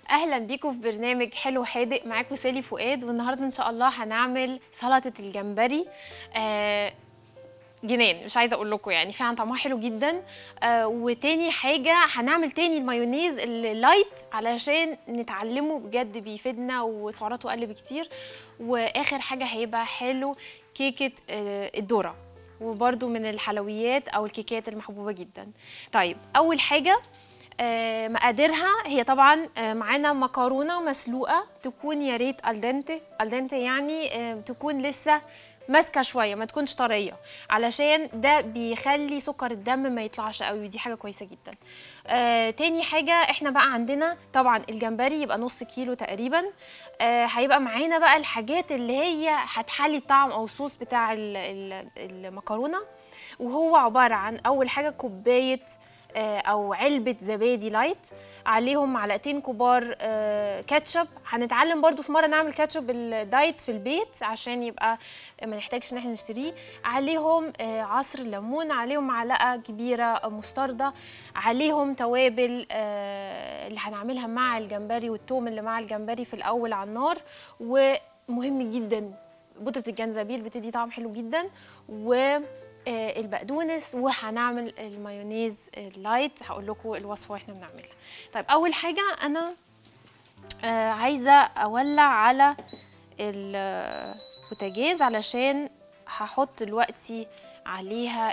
اهلا بيكم في برنامج حلو حادق معاكم سالي فؤاد والنهارده ان شاء الله هنعمل سلطه الجمبري آه جنان مش عايزه اقول لكم يعني فعلا طعمها حلو جدا آه وتاني حاجه هنعمل تاني المايونيز اللايت علشان نتعلمه بجد بيفيدنا وسعراته اقل بكتير واخر حاجه هيبقى حلو كيكه آه الذره وبرده من الحلويات او الكيكات المحبوبه جدا طيب اول حاجه آه، مقاديرها هي طبعا آه، معانا مكرونه مسلوقه تكون يا ريت الدنتي الدنتي يعني آه، تكون لسه ماسكه شويه ما تكونش طريه علشان ده بيخلي سكر الدم ما يطلعش قوي ودي حاجه كويسه جدا آه، تاني حاجه احنا بقى عندنا طبعا الجمبري يبقى نص كيلو تقريبا آه، هيبقى معانا بقى الحاجات اللي هي هتحلي الطعم او الصوص بتاع ال- ال- المكرونه وهو عباره عن اول حاجه كوبايه آه، او علبه زبادي لايت عليهم معلقتين كبار آه، كاتشب هنتعلم برضو في مره نعمل كاتشب الدايت في البيت عشان يبقى ما نحتاجش ان احنا نشتريه عليهم آه، عصر ليمون عليهم معلقه كبيره مستردة عليهم توابل آه، اللي هنعملها مع الجمبري والثوم اللي مع الجمبري في الاول على النار ومهم جدا بودره الجنزبيل بتدي طعم حلو جدا و آه، البقدونس وهنعمل المايونيز اللايت هقول لكم الوصفه واحنا بنعملها طيب اول حاجه انا آه، عايزه اولع على البوتاجاز علشان هحط دلوقتي عليها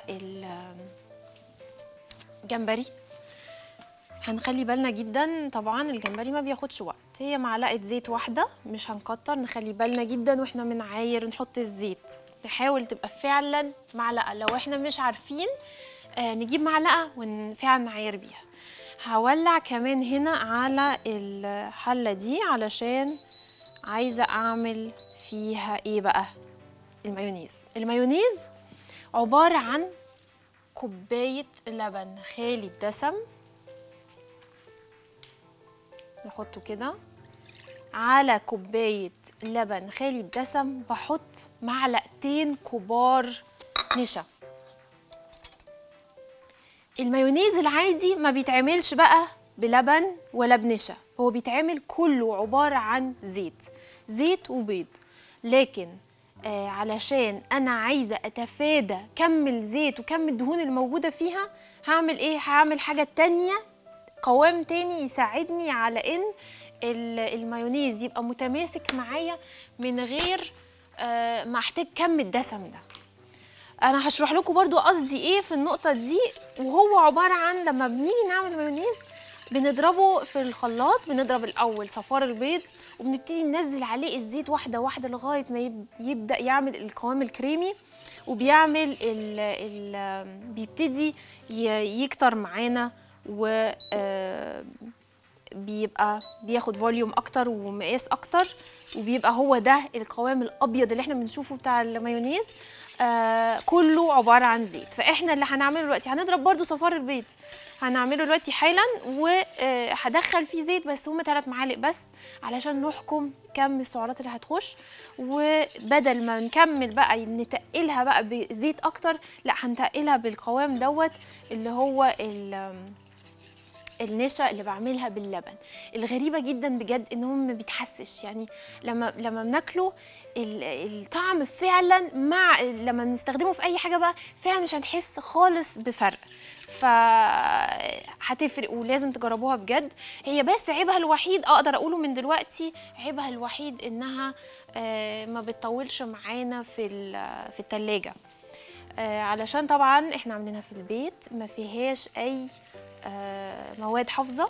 الجمبري هنخلي بالنا جدا طبعا الجمبري ما بياخدش وقت هي معلقه زيت واحده مش هنكتر نخلي بالنا جدا واحنا بنعاير نحط الزيت نحاول تبقى فعلا معلقه لو احنا مش عارفين آه نجيب معلقه وفعلا نعاير بيها هولع كمان هنا على الحله دي علشان عايزه اعمل فيها ايه بقى المايونيز المايونيز عباره عن كوبايه لبن خالي الدسم نحطه كده على كوباية لبن خالي الدسم بحط معلقتين كبار نشا المايونيز العادي ما بيتعملش بقى بلبن ولا بنشا هو بيتعمل كله عبارة عن زيت زيت وبيض لكن آه علشان انا عايزه اتفادى كم الزيت وكم الدهون الموجوده فيها هعمل ايه هعمل حاجه تانية قوام تاني يساعدني على ان ال- المايونيز يبقى متماسك معايا من غير آه، ما احتاج كم الدسم ده انا هشرح لكم برضو قصدي ايه في النقطه دي وهو عباره عن لما بنيجي نعمل مايونيز بنضربه في الخلاط بنضرب الاول صفار البيض وبنبتدي ننزل عليه الزيت واحده واحده لغايه ما يب- يبدا يعمل القوام الكريمي وبيعمل ال ال بيبتدي ي- يكتر معانا و آه، بيبقى بياخد فوليوم اكتر ومقاس اكتر وبيبقى هو ده القوام الابيض اللي احنا بنشوفه بتاع المايونيز آه كله عباره عن زيت فاحنا اللي هنعمله دلوقتي هنضرب برضو صفار البيض هنعمله دلوقتي حالا وهدخل فيه زيت بس هما ثلاث معالق بس علشان نحكم كم السعرات اللي هتخش وبدل ما نكمل بقى نتقلها بقى بزيت اكتر لا هنتقلها بالقوام دوت اللي هو ال النشا اللي بعملها باللبن الغريبه جدا بجد ان هو ما بيتحسش يعني لما لما بناكله ال- الطعم فعلا مع لما بنستخدمه في اي حاجه بقى فعلا مش هنحس خالص بفرق ف هتفرق ولازم تجربوها بجد هي بس عيبها الوحيد اقدر اقوله من دلوقتي عيبها الوحيد انها آه، ما بتطولش معانا في ال- في التلاجة آه، علشان طبعا احنا عاملينها في البيت ما فيهاش اي آه، مواد حافظه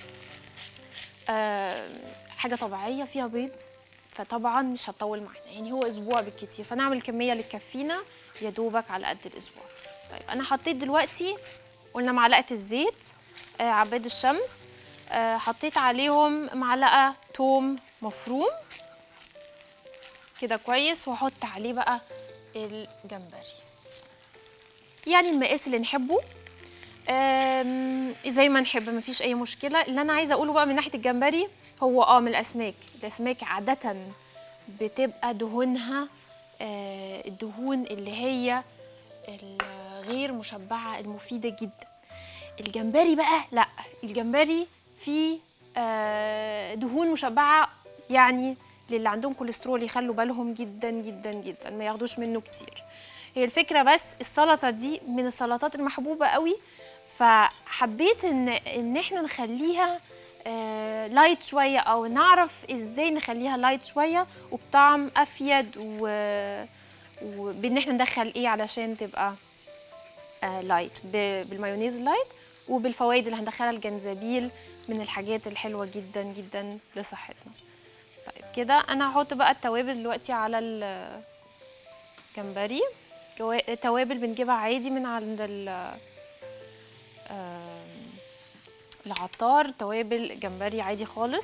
آه، حاجه طبيعيه فيها بيض فطبعا مش هتطول معانا يعني هو اسبوع بالكتير فنعمل كميه اللي تكفينا يا دوبك على قد الاسبوع طيب انا حطيت دلوقتي قلنا معلقه الزيت آه، عباد الشمس آه، حطيت عليهم معلقه توم مفروم كده كويس واحط عليه بقى الجمبري يعني المقاس اللي نحبه أم، زي ما نحب مفيش اي مشكله اللي انا عايزه اقوله بقى من ناحيه الجمبري هو اه من الاسماك الاسماك عاده بتبقى دهونها آه، الدهون اللي هي الغير مشبعه المفيده جدا الجمبري بقى لا الجمبري فيه آه، دهون مشبعه يعني للي عندهم كوليسترول يخلوا بالهم جدا جدا جدا ما ياخدوش منه كتير هي الفكره بس السلطه دي من السلطات المحبوبه قوي فحبيت ان ان احنا نخليها آه لايت شويه او نعرف ازاي نخليها لايت شويه وبطعم افيد و وبان احنا ندخل ايه علشان تبقى آه لايت ب- بالمايونيز لايت وبالفوائد اللي هندخلها الجنزبيل من الحاجات الحلوه جدا جدا لصحتنا طيب كده انا هحط بقى التوابل دلوقتي على الجمبري جوا- توابل بنجيبها عادي من عند ال آم، العطار توابل جمبري عادي خالص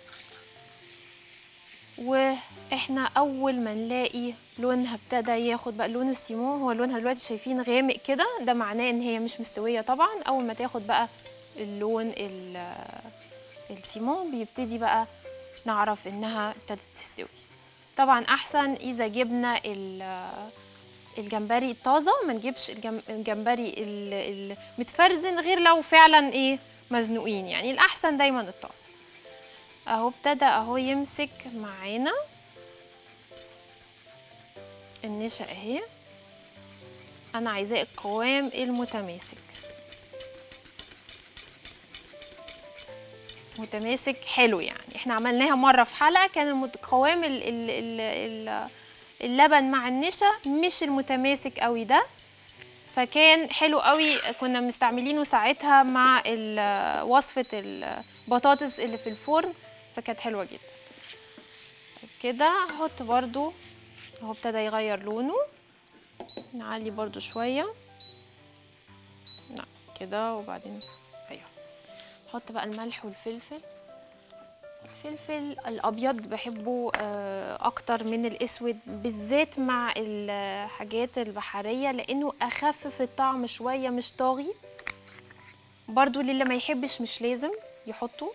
واحنا اول ما نلاقي لونها ابتدى ياخد بقى لون السيمون هو لونها دلوقتي شايفين غامق كده ده معناه ان هي مش مستويه طبعا اول ما تاخد بقى اللون ال- السيمون بيبتدي بقى نعرف انها ابتدت تستوي طبعا احسن اذا جبنا ال- الجمبري الطازه ما نجيبش الجم- الجمبري ال- المتفرزن غير لو فعلا ايه مزنوقين يعني الاحسن دايما الطازه اهو ابتدى اهو يمسك معانا النشا اهي انا عايزاه القوام المتماسك متماسك حلو يعني احنا عملناها مره في حلقه كان المت- قوام ال ال ال ال اللبن مع النشا مش المتماسك قوي ده فكان حلو قوي كنا مستعملينه ساعتها مع ال- وصفه البطاطس اللي في الفرن فكانت حلوه جدا طيب كده هحط برضو اهو ابتدى يغير لونه نعلي برضو شويه نعم كده وبعدين ايوه نحط بقى الملح والفلفل الفلفل الابيض بحبه آه، اكتر من الاسود بالذات مع الحاجات البحريه لانه اخف في الطعم شويه مش طاغي برضو للي ما يحبش مش لازم يحطه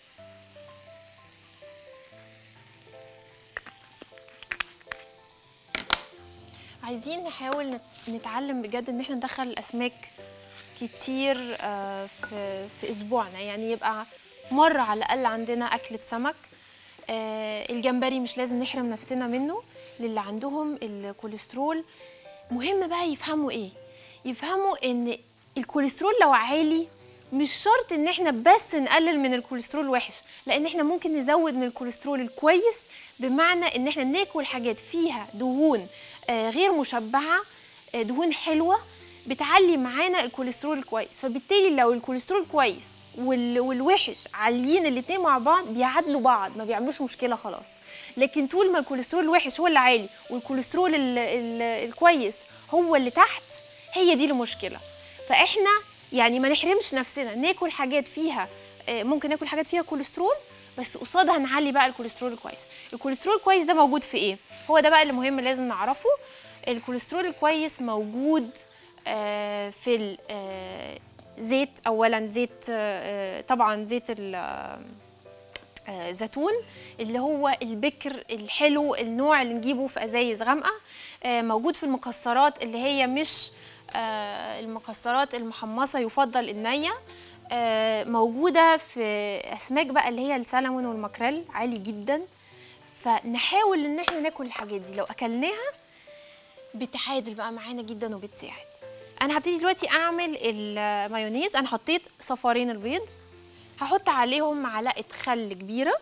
عايزين نحاول نت- نتعلم بجد ان احنا ندخل الاسماك كتير آه، في في اسبوعنا يعني يبقى مره على الاقل عندنا اكله سمك آه، الجمبري مش لازم نحرم نفسنا منه للي عندهم الكوليسترول مهم بقى يفهموا ايه يفهموا ان الكوليسترول لو عالي مش شرط ان احنا بس نقلل من الكوليسترول الوحش لان احنا ممكن نزود من الكوليسترول الكويس بمعنى ان احنا ناكل حاجات فيها دهون آه، غير مشبعه آه، دهون حلوه بتعلي معانا الكوليسترول الكويس فبالتالي لو الكوليسترول كويس وال- والوحش عاليين الاتنين مع بعض بيعادلوا بعض ما بيعملوش مشكله خلاص لكن طول ما الكوليسترول الوحش هو اللي عالي والكوليسترول ال ال الكويس هو اللي تحت هي دي المشكله فاحنا يعني ما نحرمش نفسنا ناكل حاجات فيها آه، ممكن ناكل حاجات فيها كوليسترول بس قصادها نعلي بقى الكوليسترول الكويس الكوليسترول الكويس ده موجود في ايه هو ده بقى اللي مهم لازم نعرفه الكوليسترول الكويس موجود آه، في الزيت اولا زيت آه، طبعا زيت ال- آه، زيتون اللي هو البكر الحلو النوع اللي نجيبه في ازايز غامقه آه، موجود في المكسرات اللي هي مش آه، المكسرات المحمصه يفضل النيه آه، موجوده في اسماك بقى اللي هي السلمون والماكريل عالي جدا فنحاول ان احنا ناكل الحاجات دي لو اكلناها بتعادل بقى معانا جدا وبتساعد انا هبتدي دلوقتي اعمل المايونيز انا حطيت صفارين البيض هحط عليهم معلقه خل كبيره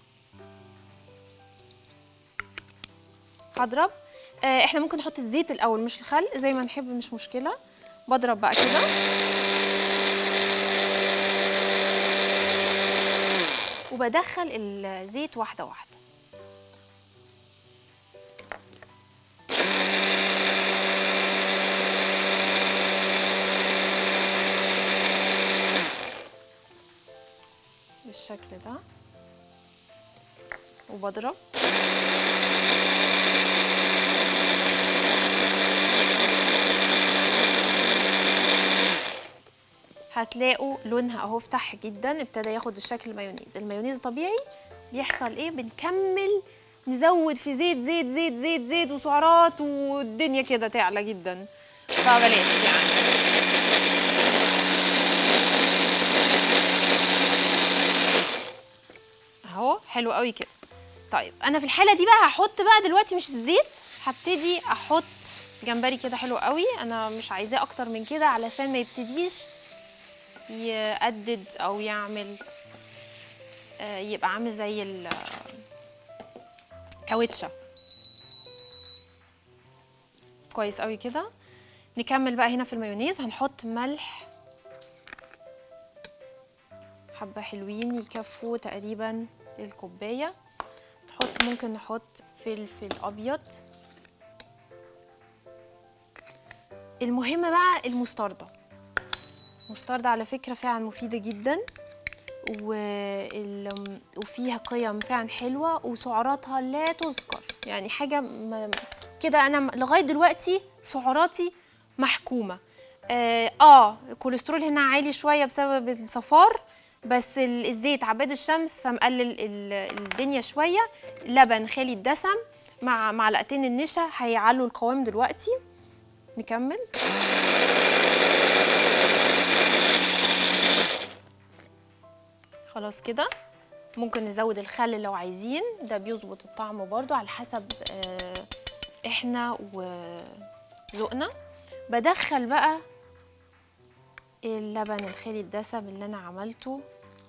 هضرب آه، احنا ممكن نحط الزيت الاول مش الخل زي ما نحب مش مشكله بضرب بقى كده وبدخل الزيت واحده واحده بالشكل ده وبضرب هتلاقوا لونها اهو فتح جدا ابتدى ياخد الشكل المايونيز المايونيز طبيعي بيحصل ايه بنكمل نزود في زيت زيت زيت زيت زيت وسعرات والدنيا كده تعلى جدا فبلاش يعني حلو قوي كده طيب انا في الحاله دي بقى هحط بقى دلوقتي مش الزيت هبتدي احط جمبري كده حلو قوي انا مش عايزاه اكتر من كده علشان ما يبتديش يقدد او يعمل آه، يبقى عامل زي الكاوتشه كويس قوي كده نكمل بقى هنا في المايونيز هنحط ملح حبة حلوين يكفوا تقريبا الكوباية نحط ممكن نحط فلفل أبيض المهم بقى المستردة المستردة على فكرة فعلا مفيدة جدا وال- وفيها قيم فعلا حلوة وسعراتها لا تذكر يعني حاجة ما- كده أنا م- لغاية دلوقتي سعراتي محكومة آه, آه الكوليسترول هنا عالي شوية بسبب الصفار بس ال- الزيت عباد الشمس فمقلل ال- الدنيا شوية لبن خالي الدسم مع معلقتين النشا هيعلوا القوام دلوقتي نكمل خلاص كده ممكن نزود الخل لو عايزين ده بيظبط الطعم برضو على حسب آه، احنا وذوقنا بدخل بقى اللبن الخالي الدسم اللي انا عملته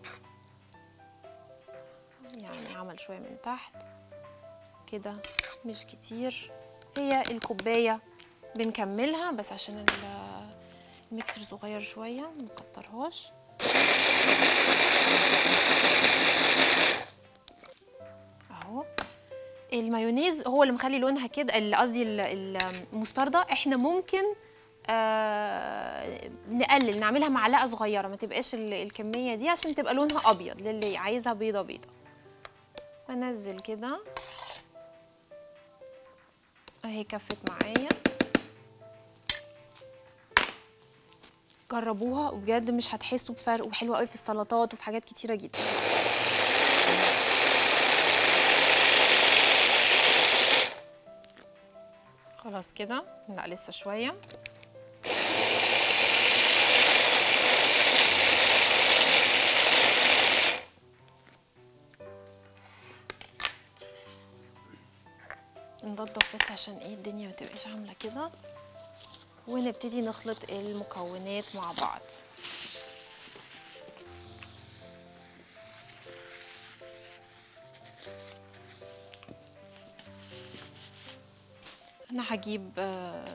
يعني عمل شويه من تحت كده مش كتير هي الكوبايه بنكملها بس عشان ال- الميكسر صغير شويه مكترهاش اهو المايونيز هو اللي مخلي لونها كده ال- قصدي ال- ال- المستردة احنا ممكن آه نقلل نعملها معلقه صغيره ما تبقاش ال- الكميه دي عشان تبقى لونها ابيض للي عايزها بيضه بيضه انزل كده اهي كفت معايا جربوها وبجد مش هتحسوا بفرق وحلوه قوي في السلطات وفي حاجات كتيره جدا خلاص كده لا لسه شويه ننضف بس عشان ايه الدنيا ما تبقاش عامله كده ونبتدي نخلط المكونات مع بعض انا هجيب آه،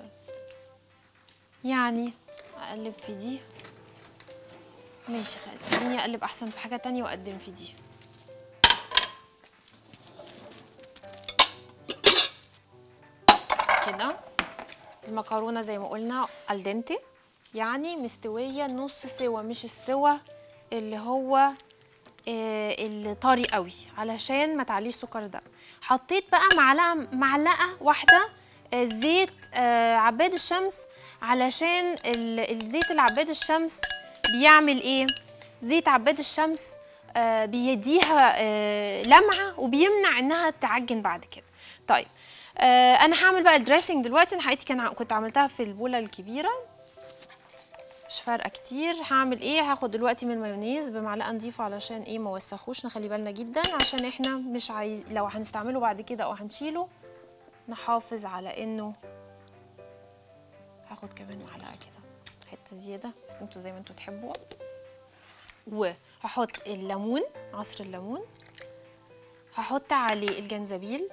يعني اقلب في دي ماشي خليني اقلب احسن في حاجه تانية واقدم في دي كده المكرونه زي ما قلنا الدنتي يعني مستويه نص سوا مش السوا اللي هو آه، الطري قوي علشان ما تعليش سكر الدم حطيت بقى معلقه معلقه واحده آه، زيت آه، عباد الشمس علشان ال- الزيت العباد الشمس بيعمل ايه زيت عباد الشمس آه، بيديها آه، لمعه وبيمنع انها تعجن بعد كده طيب آه، انا هعمل بقى الدريسنج دلوقتي انا حقيقتي كان ع- كنت عملتها في البوله الكبيره مش فارقه كتير هعمل ايه هاخد دلوقتي من المايونيز بمعلقه نضيفه علشان ايه ما وسخوش نخلي بالنا جدا عشان احنا مش عايز لو هنستعمله بعد كده او هنشيله نحافظ على انه هاخد كمان معلقه كده حته زياده بس انتوا زي ما انتوا تحبوا وهحط الليمون عصر الليمون هحط عليه الجنزبيل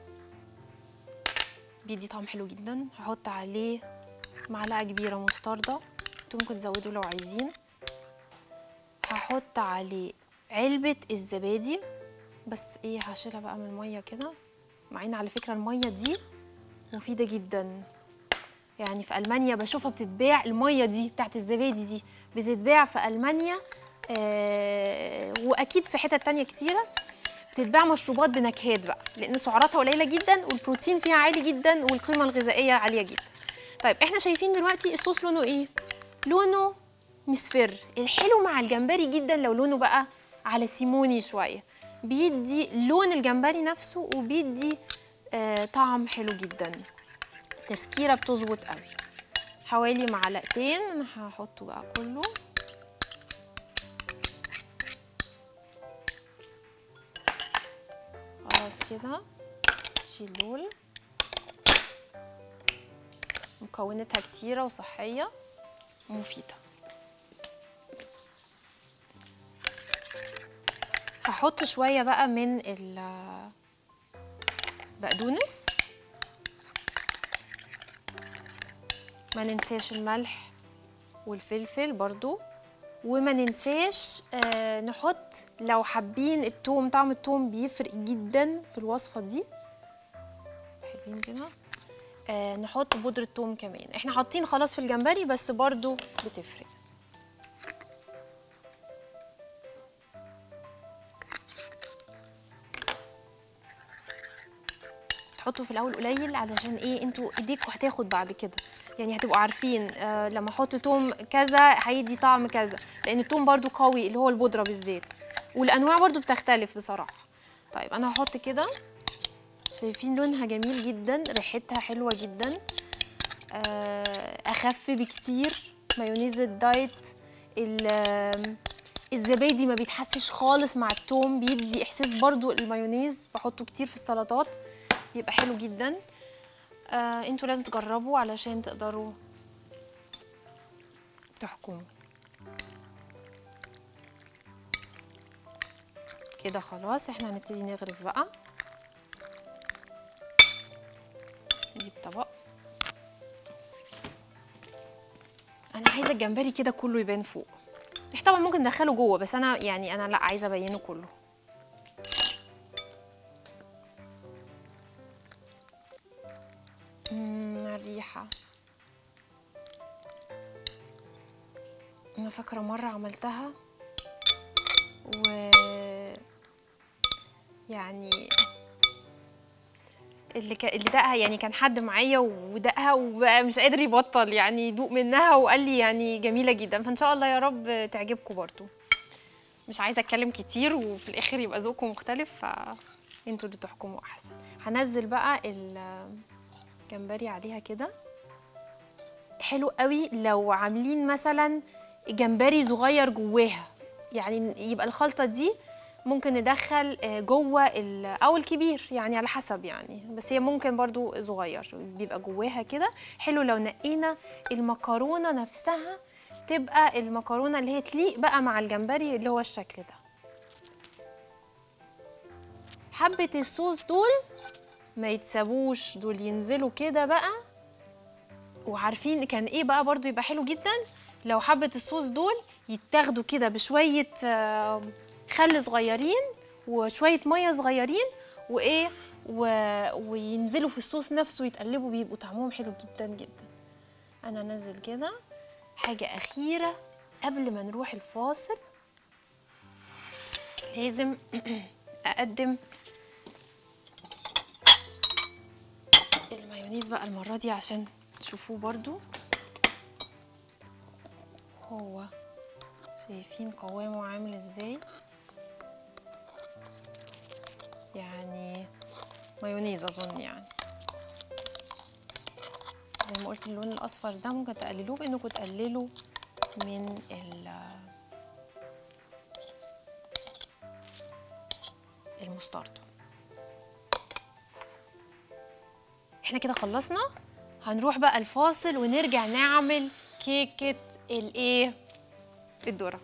بيدي طعم حلو جدا هحط عليه معلقه كبيره مستردة انتوا ممكن تزودوا لو عايزين هحط عليه علبه الزبادي بس ايه هشيلها بقى من الميه كده مع ان على فكره الميه دي مفيده جدا يعني في المانيا بشوفها بتتباع الميه دي بتاعت الزبادي دي بتتباع في المانيا آه واكيد في حتت تانية كتيره بتتباع مشروبات بنكهات بقى لان سعراتها قليله جدا والبروتين فيها عالي جدا والقيمه الغذائيه عاليه جدا طيب احنا شايفين دلوقتي الصوص لونه ايه لونه مصفر الحلو مع الجمبري جدا لو لونه بقى على سيموني شويه بيدي لون الجمبري نفسه وبيدي آه طعم حلو جدا تسكيره بتظبط قوي حوالي معلقتين انا هحطه بقى كله كده نشيل دول مكوناتها كتيرة وصحية ومفيدة هحط شوية بقى من البقدونس ما ننساش الملح والفلفل برضو وما ننساش آه نحط لو حابين التوم طعم التوم بيفرق جدا في الوصفة دي حلوين كده آه نحط بودرة توم كمان احنا حاطين خلاص في الجمبري بس برضو بتفرق تحطوا في الاول قليل علشان ايه انتوا ايديكوا هتاخد بعد كده يعني هتبقوا عارفين آه لما احط توم كذا هيدي طعم كذا لان التوم برضو قوي اللي هو البودره بالذات والانواع برضو بتختلف بصراحه طيب انا هحط كده شايفين لونها جميل جدا ريحتها حلوه جدا آه اخف بكتير مايونيز الدايت الزبادي ما بيتحسش خالص مع التوم بيدي احساس برضو المايونيز بحطه كتير في السلطات بيبقى حلو جدا آه انتوا لازم تجربوا علشان تقدروا تحكموا كده خلاص احنا هنبتدي نغرف بقى نجيب طبق انا عايزه الجمبري كده كله يبان فوق احنا طبعا ممكن ندخله جوه بس انا يعني انا لا عايزه ابينه كله الريحه انا فاكره مره عملتها و يعني اللي ك... اللي دقها يعني كان حد معايا ودقها وبقى مش قادر يبطل يعني يدوق منها وقال لي يعني جميله جدا فان شاء الله يا رب تعجبكم برضو مش عايزه اتكلم كتير وفي الاخر يبقى ذوقكم مختلف فانتوا اللي تحكموا احسن هنزل بقى الجمبري عليها كده حلو قوي لو عاملين مثلا جمبري صغير جواها يعني يبقى الخلطه دي ممكن ندخل جوه او الكبير يعني على حسب يعني بس هي ممكن برضو صغير بيبقى جواها كده حلو لو نقينا المكرونه نفسها تبقى المكرونه اللي هي تليق بقى مع الجمبري اللي هو الشكل ده حبه الصوص دول ما يتسابوش دول ينزلوا كده بقى وعارفين كان ايه بقى برضو يبقى حلو جدا لو حبه الصوص دول يتاخدوا كده بشويه خل صغيرين وشويه ميه صغيرين وايه و... وينزلوا في الصوص نفسه يتقلبوا بيبقوا طعمهم حلو جدا جدا انا انزل كده حاجه اخيره قبل ما نروح الفاصل لازم اقدم المايونيز بقى المره دي عشان تشوفوه برضو هو شايفين قوامه عامل ازاي يعني مايونيز اظن يعني زي ما قلت اللون الاصفر ده ممكن تقللوه بانكم تقللوا من المستردة احنا كده خلصنا هنروح بقى الفاصل ونرجع نعمل كيكه الايه الذره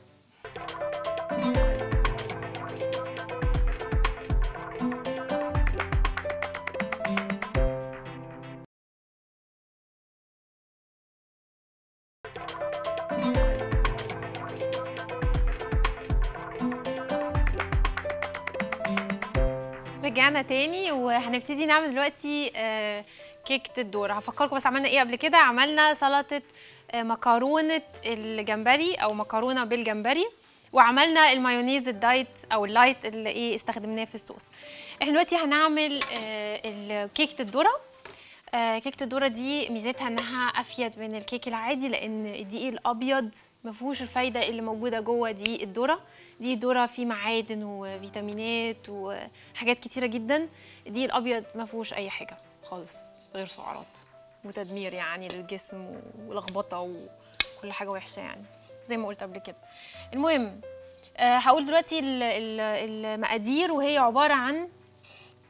رجعنا تاني وهنبتدي نعمل دلوقتي آه كيكه الذره هفكركم بس عملنا ايه قبل كده عملنا سلطه آه مكرونه الجمبري او مكرونه بالجمبري وعملنا المايونيز الدايت او اللايت اللي ايه استخدمناه في الصوص احنا دلوقتي هنعمل آه كيكه الذره آه كيكه الذره دي ميزتها انها افيد من الكيك العادي لان الدقيق الابيض ما فيهوش الفايده اللي موجوده جوه دقيق الذره دي الذره فيه معادن وفيتامينات وحاجات كتيره جدا الدقيق الابيض ما فيهوش اي حاجه خالص غير سعرات وتدمير يعني للجسم ولخبطه وكل حاجه وحشه يعني زي ما قلت قبل كده المهم آه هقول دلوقتي المقادير وهي عباره عن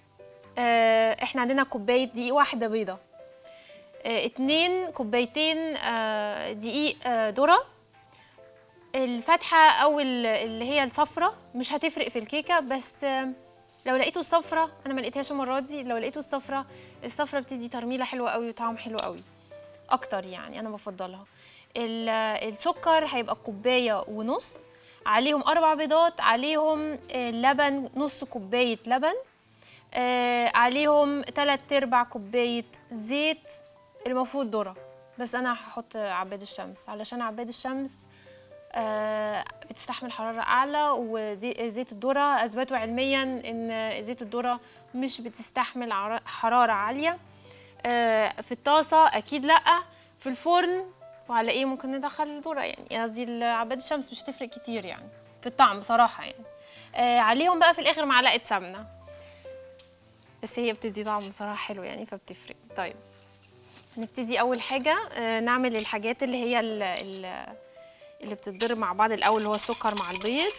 آه، احنا عندنا كوبايه دقيق واحده بيضه آه، اتنين كوبايتين آه، دقيق آه، ذره الفاتحه او ال- اللي هي الصفرة مش هتفرق في الكيكه بس آه، لو لقيتوا الصفرة انا ما لقيتهاش المره دي لو لقيتوا الصفرة الصفرة بتدي ترميله حلوه قوي وطعم حلو قوي اكتر يعني انا بفضلها ال- السكر هيبقى كوبايه ونص عليهم اربع بيضات عليهم آه، لبن نص كوبايه لبن آه، عليهم تلات ارباع كوبايه زيت المفروض ذره بس انا هحط عباد الشمس علشان عباد الشمس آه، بتستحمل حراره اعلى وزيت الذره اثبتوا علميا ان زيت الذره مش بتستحمل عر- حراره عاليه آه، في الطاسه اكيد لا في الفرن وعلى ايه ممكن ندخل الذره يعني قصدي عباد الشمس مش هتفرق كتير يعني في الطعم بصراحه يعني آه، عليهم بقى في الاخر معلقه سمنه بس هي بتدي طعم بصراحه حلو يعني فبتفرق طيب نبتدي اول حاجه آه، نعمل الحاجات اللي هي ال- ال- اللي بتتضرب مع بعض الاول اللي هو السكر مع البيض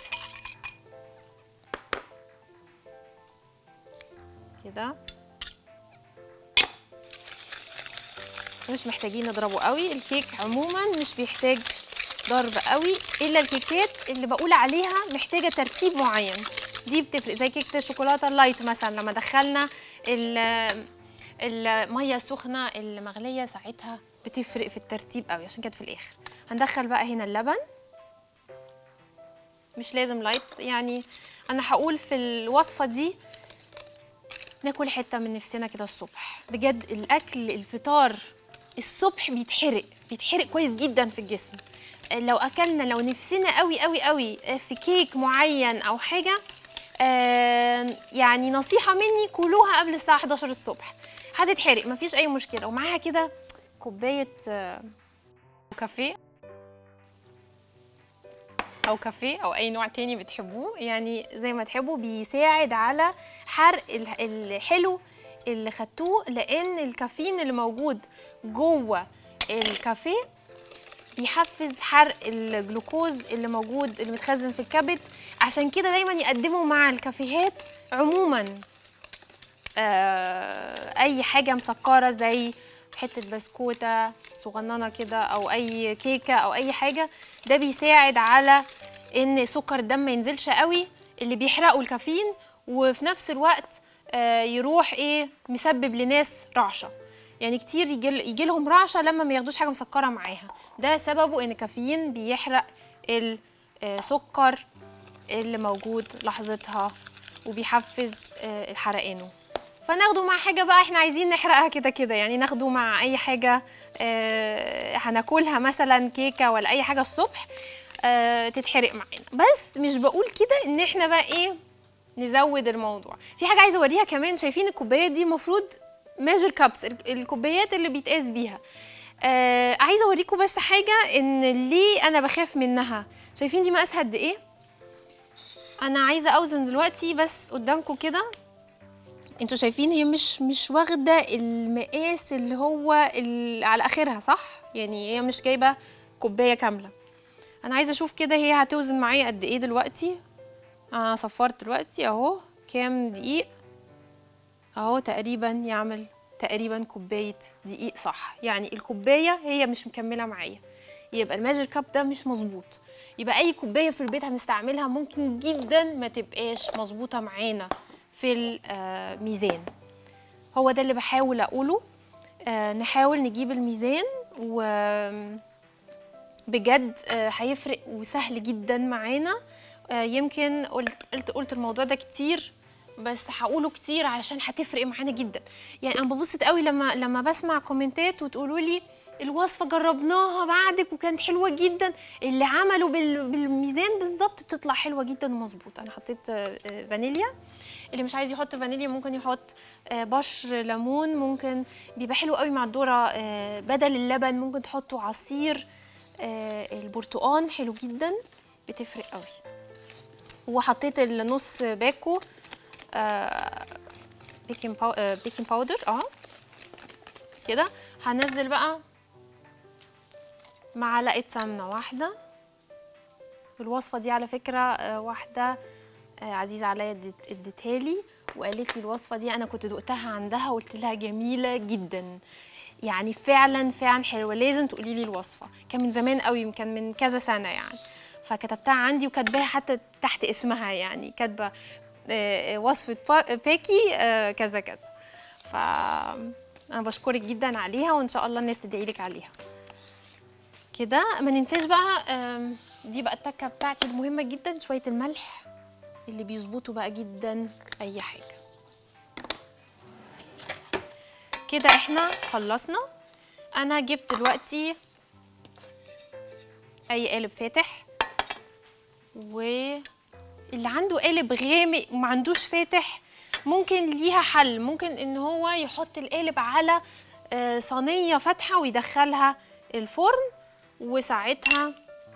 كده مش محتاجين نضربه قوي الكيك عموما مش بيحتاج ضرب قوي الا الكيكات اللي بقول عليها محتاجه ترتيب معين دي بتفرق زي كيكه الشوكولاته اللايت مثلا لما دخلنا ال- الميه السخنه المغليه ساعتها بتفرق في الترتيب قوي عشان كده في الاخر هندخل بقى هنا اللبن مش لازم لايت يعني انا هقول في الوصفه دي ناكل حته من نفسنا كده الصبح بجد الاكل الفطار الصبح بيتحرق بيتحرق كويس جدا في الجسم لو اكلنا لو نفسنا قوي قوي قوي في كيك معين او حاجه آه، يعني نصيحه مني كلوها قبل الساعه 11 الصبح هتتحرق مفيش اي مشكله ومعاها كده كوبايه آه، كافيه او كافيه او اي نوع تاني بتحبوه يعني زي ما تحبوا بيساعد على حرق ال- الحلو اللي خدتوه لان الكافيين اللي موجود جوه الكافيه بيحفز حرق الجلوكوز اللي موجود اللي متخزن في الكبد عشان كده دايما يقدموا مع الكافيهات عموما آه، اي حاجه مسكره زي حته بسكوته صغننه كده او اي كيكه او اي حاجه ده بيساعد على ان سكر الدم ما ينزلش قوي اللي بيحرقوا الكافيين وفي نفس الوقت آه، يروح ايه مسبب لناس رعشه يعني كتير يجي يجي لهم رعشه لما ما ياخدوش حاجه مسكره معاها ده سببه ان الكافيين بيحرق السكر اللي موجود لحظتها وبيحفز آه، حرقانه فناخده مع حاجه بقى احنا عايزين نحرقها كده كده يعني ناخده مع اي حاجه آه، هناكلها مثلا كيكه ولا اي حاجه الصبح آه، تتحرق معانا بس مش بقول كده ان احنا بقى ايه نزود الموضوع في حاجه عايزه اوريها كمان شايفين الكوبايات دي المفروض ميجر كابس الكوبايات اللي بيتقاس بيها آه عايزه اوريكم بس حاجه ان ليه انا بخاف منها شايفين دي مقاسها قد ايه انا عايزه اوزن دلوقتي بس قدامكم كده انتوا شايفين هي مش مش واخده المقاس اللي هو ال- على اخرها صح يعني هي مش جايبه كوبايه كامله انا عايزه اشوف كده هي هتوزن معايا قد ايه دلوقتي انا صفرت دلوقتي اهو كام دقيق اهو تقريبا يعمل تقريبا كوبايه دقيق صح يعني الكوبايه هي مش مكمله معايا يبقى الماجر كاب ده مش مظبوط يبقى اي كوبايه في البيت هنستعملها ممكن جدا ما تبقاش مظبوطه معانا في الميزان هو ده اللي بحاول اقوله آه نحاول نجيب الميزان و بجد آه، هيفرق وسهل جدا معانا آه، يمكن قلت قلت قلت الموضوع ده كتير بس هقوله كتير علشان هتفرق معانا جدا يعني انا ببسط قوي لما لما بسمع كومنتات وتقولوا لي الوصفه جربناها بعدك وكانت حلوه جدا اللي عملوا بال- بالميزان بالظبط بتطلع حلوه جدا ومظبوطه انا حطيت آه، آه، فانيليا اللي مش عايز يحط فانيليا ممكن يحط آه، بشر ليمون ممكن بيبقى حلو قوي مع الذره آه، بدل اللبن ممكن تحطوا عصير آه، البرتقان حلو جدا بتفرق قوي وحطيت النص باكو آه، بيكنج باو... آه، بيكنج باودر اه كده هنزل بقى معلقه سمنه واحده الوصفه دي على فكره آه، واحده آه، عزيزه عليا ادت- اديتها لي وقالت لي الوصفه دي انا كنت دقتها عندها وقلت لها جميله جدا يعني فعلا فعلا حلوه لازم تقولي لي الوصفه كان من زمان قوي كان من كذا سنه يعني فكتبتها عندي وكاتباها حتى تحت اسمها يعني كاتبه آه، آه، وصفه با- باكي آه، كذا كذا ف انا بشكرك جدا عليها وان شاء الله الناس تدعي لك عليها كده ما ننساش بقى آم، دي بقى التكه بتاعتي المهمه جدا شويه الملح اللي بيظبطوا بقى جدا اي حاجه كده احنا خلصنا انا جبت دلوقتي اي قالب فاتح واللي عنده قالب غامق وما عندوش فاتح ممكن ليها حل ممكن ان هو يحط القالب على آه، صينيه فاتحه ويدخلها الفرن وساعتها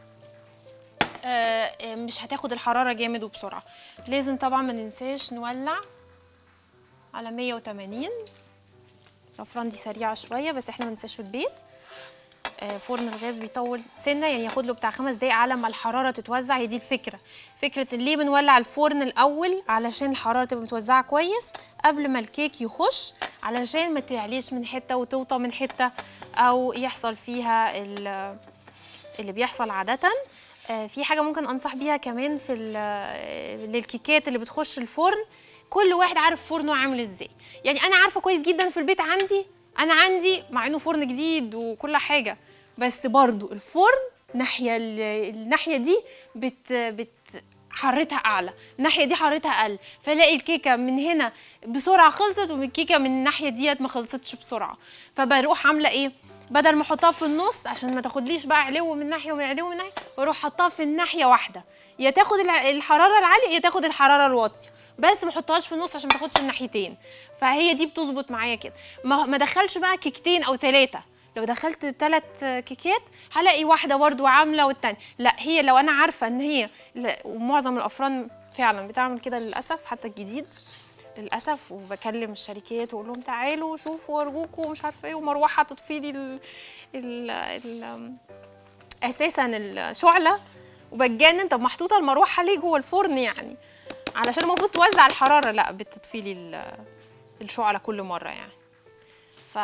آه، آه، مش هتاخد الحراره جامد وبسرعه لازم طبعا ما ننساش نولع على 180 الافران دي سريعه شويه بس احنا ما ننساش في البيت آه، فرن الغاز بيطول سنه يعني ياخد له بتاع خمس دقايق على ما الحراره تتوزع هي دي الفكره فكره إن ليه بنولع الفرن الاول علشان الحراره تبقى متوزعه كويس قبل ما الكيك يخش علشان ما تعليش من حته وتوطى من حته او يحصل فيها ال- اللي بيحصل عاده آه، في حاجه ممكن انصح بيها كمان في ال- آه، للكيكات اللي بتخش الفرن كل واحد عارف فرنه عامل ازاي يعني انا عارفه كويس جدا في البيت عندي انا عندي مع انه فرن جديد وكل حاجه بس برضو الفرن ناحيه ال- الناحيه دي بت بت حرتها اعلى الناحيه دي حرتها اقل فلاقي الكيكه من هنا بسرعه خلصت والكيكه من الناحيه ديت ما خلصتش بسرعه فبروح عامله ايه بدل ما احطها في النص عشان ما تاخدليش بقى علو من ناحيه ومن علو من ناحيه واروح حطها في الناحيه واحده يا تاخد الع- الحراره العاليه يا تاخد الحراره الواطيه بس ما احطهاش في النص عشان ما تاخدش الناحيتين فهي دي بتظبط معايا كده ما ما دخلش بقى كيكتين او ثلاثه لو دخلت ثلاث كيكات هلاقي واحده برضو عامله والتانية لا هي لو انا عارفه ان هي لا- ومعظم الافران فعلا بتعمل كده للاسف حتى الجديد للاسف وبكلم الشركات واقول لهم تعالوا شوفوا ارجوكوا ومش عارفه ايه ومروحه تطفي لي ال ال ال اساسا الشعله وبتجنن طب محطوطه المروحه ليه جوه الفرن يعني علشان المفروض توزع الحراره لا بتطفي لي ال- الشعله كل مره يعني ف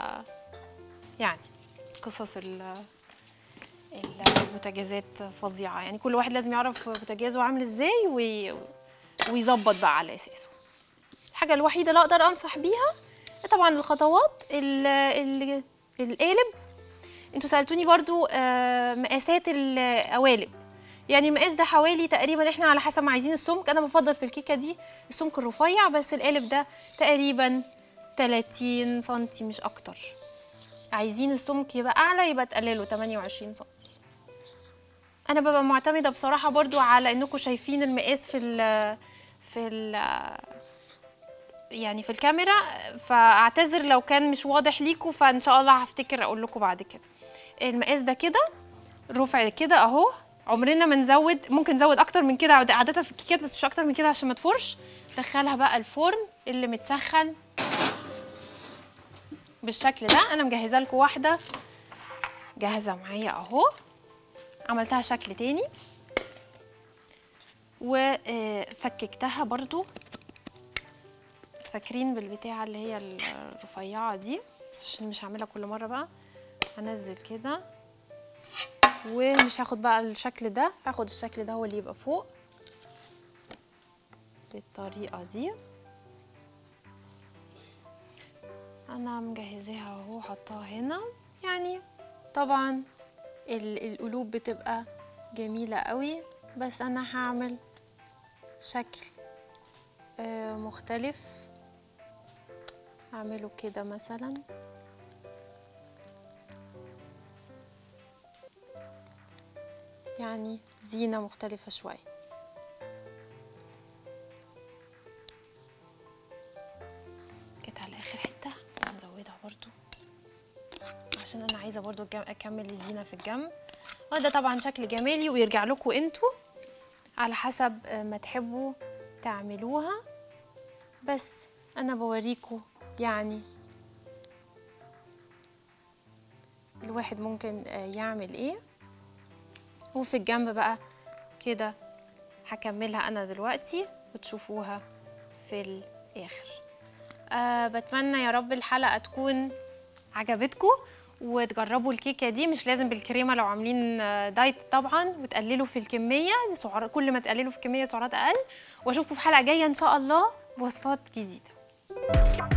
يعني قصص ال البوتاجازات فظيعه يعني كل واحد لازم يعرف بوتاجازه عامل ازاي وي... ويظبط بقى على اساسه الحاجه الوحيده اللي اقدر انصح بيها طبعا الخطوات ال... ال... القالب انتوا سالتوني برضو آه، مقاسات القوالب يعني المقاس ده حوالي تقريبا احنا على حسب ما عايزين السمك انا بفضل في الكيكه دي السمك الرفيع بس القالب ده تقريبا 30 سنتي مش اكتر عايزين السمك يبقى اعلى يبقى تقلله 28 سنتي انا ببقى معتمده بصراحه برضو على انكم شايفين المقاس في ال في ال يعني في الكاميرا فاعتذر لو كان مش واضح ليكم فان شاء الله هفتكر اقول لكم بعد كده المقاس ده كده رفع كده اهو عمرنا ما نزود ممكن نزود اكتر من كده عاده في الكيكات بس مش اكتر من كده عشان ما تفرش دخلها بقى الفرن اللي متسخن بالشكل ده انا مجهزه لكم واحده جاهزه معايا اهو عملتها شكل تاني وفككتها برضو فاكرين بالبتاعه اللي هي الرفيعه دي بس عشان مش هعملها كل مره بقى هنزل كده ومش هاخد بقى الشكل ده هاخد الشكل ده هو اللي يبقى فوق بالطريقه دي انا مجهزاها اهو حطاها هنا يعني طبعا ال- القلوب بتبقى جميلة قوي بس انا هعمل شكل آه، مختلف اعمله كده مثلا يعني زينة مختلفة شوية جيت على اخر حتة هنزودها برضو عشان انا عايزة برضو الجم- اكمل الزينة في الجنب وده طبعا شكل جمالي ويرجع لكم انتوا على حسب آه، ما تحبوا تعملوها بس انا بوريكم يعني الواحد ممكن آه، يعمل ايه وفي الجنب بقى كده هكملها انا دلوقتي وتشوفوها في الاخر أه بتمنى يا رب الحلقه تكون عجبتكم وتجربوا الكيكه دي مش لازم بالكريمه لو عاملين آه، دايت طبعا وتقللوا في الكميه سعر كل ما تقللوا في الكميه سعرات اقل واشوفكم في حلقه جايه ان شاء الله بوصفات جديده